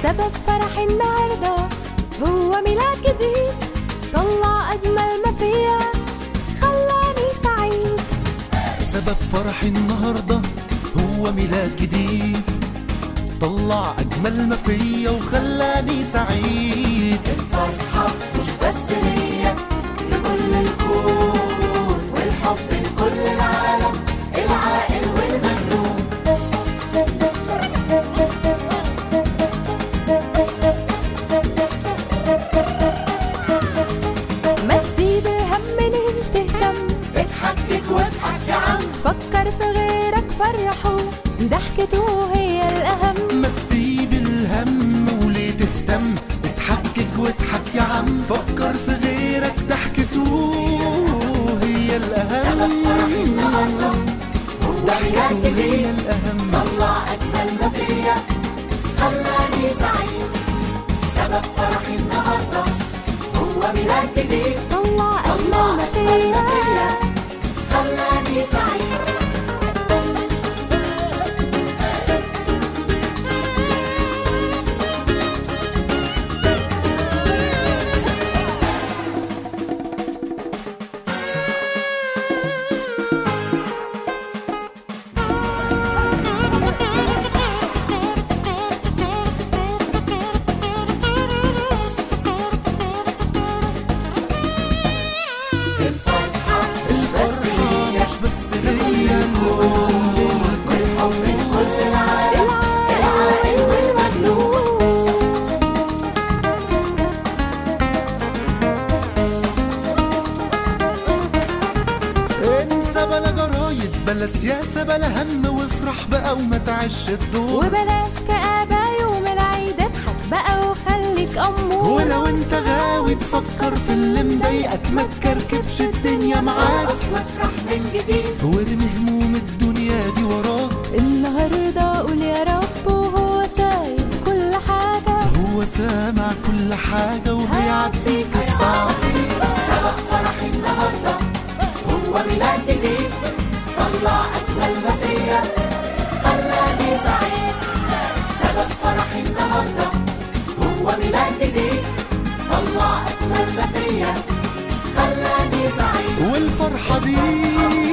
سبب فرحي النهاردة هو ميلاد جديد طلع أجمل ما فيا خلاني سعيد سبب فرحي النهاردة هو ميلاد جديد طلع أجمل ما فيا وخلاني سعيد الفرحة مش بس ليا لكل الكون والحب لكل العالم العاقل والمجنون ما تسيب الهم ليه تهتم اضحك واضحك يا عم فكر في غيرك فرحه دي ضحكته هي الأهم ما تسيب الهم وليه تهتم اتحكك واضحك يا عم فكر في غيرك ضحكته هي سبب فرحي الأهم النهاردة هو ميلاد ضحكته هي جديد الأهم طلع أجمل ما فيا خلاني سعيد سبب فرحي النهاردة هو ميلاد جديد طلع أجمل طلع ما أجمل ما فيا فيا خلاني سعيد الفرحة مش بس هي مش بس هي الكون والحب لكل العالم العاقل والمجنون انسى بلا جرايد بلا سياسة بلا هم وافرح بقى وما تعيش الدور وبلاش كآبة يوم العيد اضحك بقى وخليك أمور ولو انت غاوي تفكر في اللي مضايقك ما تكركبش الدنيا معاك اصل افرح من جديد وارمي هموم الدنيا دي وراك النهاردة قول يا رب وهو شايف كل حاجة هو سامع كل حاجة وهيعديك الصعب سبب فرحي النهارده هو ميلاد جديد طلع اجمل ما فيا خلاني سعيد سبب فرحي النهارده هو ميلاد جديد طلع اجمل ما فيا خلاني سعيد والفرحة دي